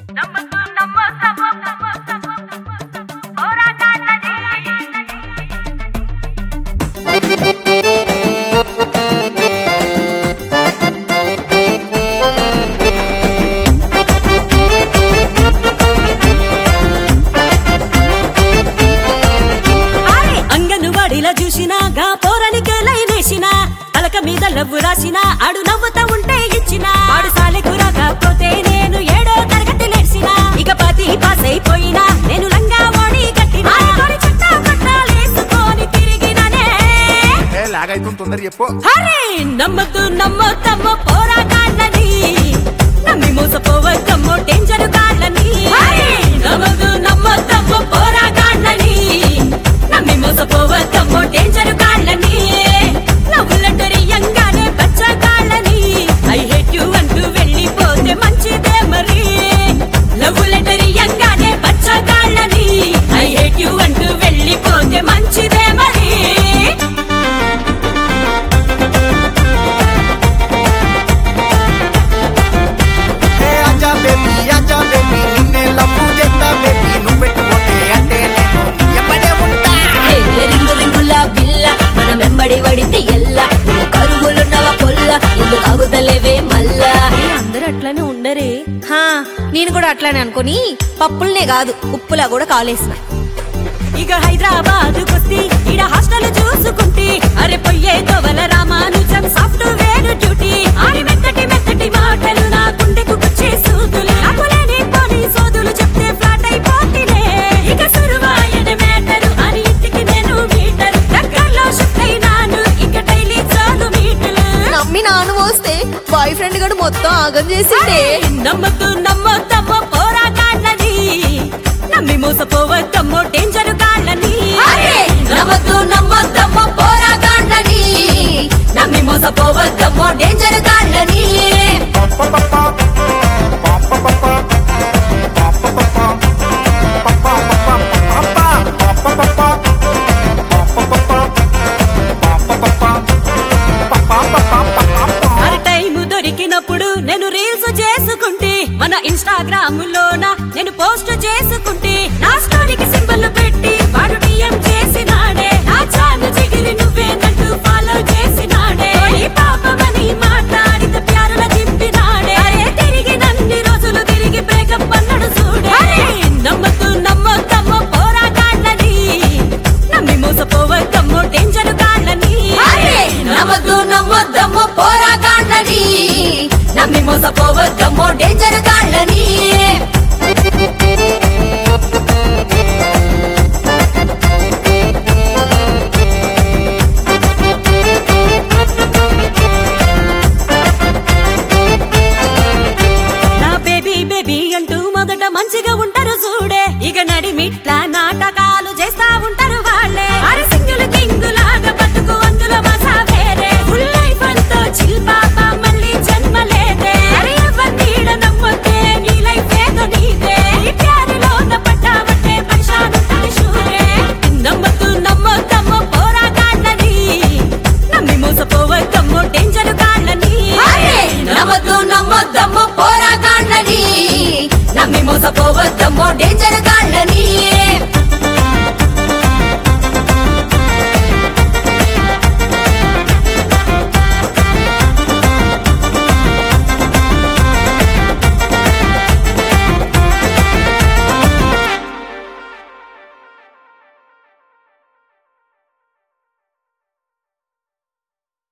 అంగన్వాడిలా చూసినా గా పోరనికే లైనేసిన తలక మీద లవ్వు రాసిన ఆడు నవ్వుతా ఉంటే ఇచ్చిన వాడు సాలెకు రాకపోతే నేను ఏడో తరగతి లేచిన ఇక పది పాస్ అయిపోయినా నేను లంగా ఓడి కట్టిన ఆడుకొని చుట్టా పట్టాలేసుకొని తిరిగిననే ఏ లాగైతుంది తొందర చెప్పు హరే నమ్మద్దు నమ్మొద్దమ్మో పోరాటాలని నమ్మి మోసపోవద్దమ్మో డేంజర్ కాళ్ళని నమ్మద్దు నమ్మొద్దమ్మో పోరాటాలని నమ్మి మోసపోవద్దమ్మో డేంజర్ కాళ్ళని నవ్వులంటరియంగానే బచ్చ కాళ్ళని ఐ హేట్ యు అంటూ వెళ్ళిపోతే మంచిదే మరి లవ్వులంటరియంగానే బచ్చ కాళ్ళని ఐ హేట్ యు అంటూ వెళ్ళిపోతే మంచిదే మరి ఏ ఆజా బేబీ ఆజా బేబీ నిన్నే లవ్వు చేస్తా బేబీ నువ్వు పెట్టుకుంటే అంటే నేను నీ ఎమ్మడే ఉంటా ఏ రింగు రింగుల బిల్ల మనం వెంబడి పడితే ఎల్ల నువ్వు కరుగులున్నవ పొల్ల ఇల్లు తాగుతలేవే మల్లా అందరూ అట్లనే ఉండరే హా నేను కూడా అట్లానే అనుకుని పప్పుల్నే కాదు ఉప్పులా కూడా కాలేసిన ఇక హైదరాబాద్ కొస్తి ఇడ హాస్టల్ చూసుకుంటే అరే పొయ్యే తోవల రామానుజం సాఫ్ట్వేర్ డ్యూటీ ఆడి మెత్తటి మెత్తటి మాటలు నా గుండెకు గుచ్చే సూదులు నాకు లేని పోనీ సోదులు చెప్తే ఫ్లాట్ అయిపోతిలే ఇక సురువాయన మేటరు అని ఇంటికి నేను మీటరు దగ్గరలో షిఫ్ట్ అయినాను ఇక డైలీ చాలు మీటలు నమ్మి నాను మోస్తే బాయ్ ఫ్రెండ్ గడు మొత్తం ఆగం చేసిండే నమ్మద్దు నమ్మొద్దమ్మో పోరాటాలని నమ్మి మోసపోవద్దమ్మో డేంజర్ కాళ్ళని నమ్మద్దు నమ్మొద్దమ్మో పోరాగాండ్లని నమ్మి మోసపోవద్దమ్మో డేంజర్ గాండ్లని మరి టైం దొరికినప్పుడు నేను రీల్స్ చేసుకుంటే మన ఇన్స్టాగ్రామ్ లోన నేను పోస్ట్ చేసుకుంటే నా స్టోరీకి సింబల్ పెట్టి వాడు డిఎం చేసినాడే నా చాలు చిగిరి నువ్వేనంటూ ఫాలో చేసినాడే ఈ పాపమని మాట్లాడితే ప్యారుల దింపినాడే అరే తిరిగి నన్ని రోజులు తిరిగి బ్రేకప్ అన్నాడు చూడే నమ్మద్దు నమ్మొద్దమ్మో పోరాటాలని నమ్మి మోసపోవద్దమ్మో డేంజర్ కాళ్ళని నమ్మద్దు నమ్మొద్దమ్మో పోరాగాండ్లని నమ్మి మోసపోవద్దమ్మో డేంజర్ గాండ్లని నా బేబీ బేబీ అంటూ మొదట మంచిగా ఉంటారు చూడే ఇక నడిమిట్ల నాటకాలు చేస్తా ఉంటారు వాళ్ళే అరే సింగిల్ కింగ్ లాగా బతుకు అందులో మజా వేరే ఫుల్ లైఫ్ అంతా చిల్ పాప మళ్ళీ జన్మ లేదే అరే ఎవరినీడ నమ్మొద్దే నీ లైఫ్ ఏదో నీదే ఈ ప్యారిలో పడ్డావంటే పరిశాను తలిశూరే నమ్మద్దు నమ్మొద్దమ్మో పోరాటాలని నమ్మి మోసపోవద్దమ్మో డేంజర్ కాళ్ళని నమ్మద్దు నమ్మొద్దమ్మో పోరాగాండ్లని నమ్మి మోసపోవద్దమ్మో డేంజర్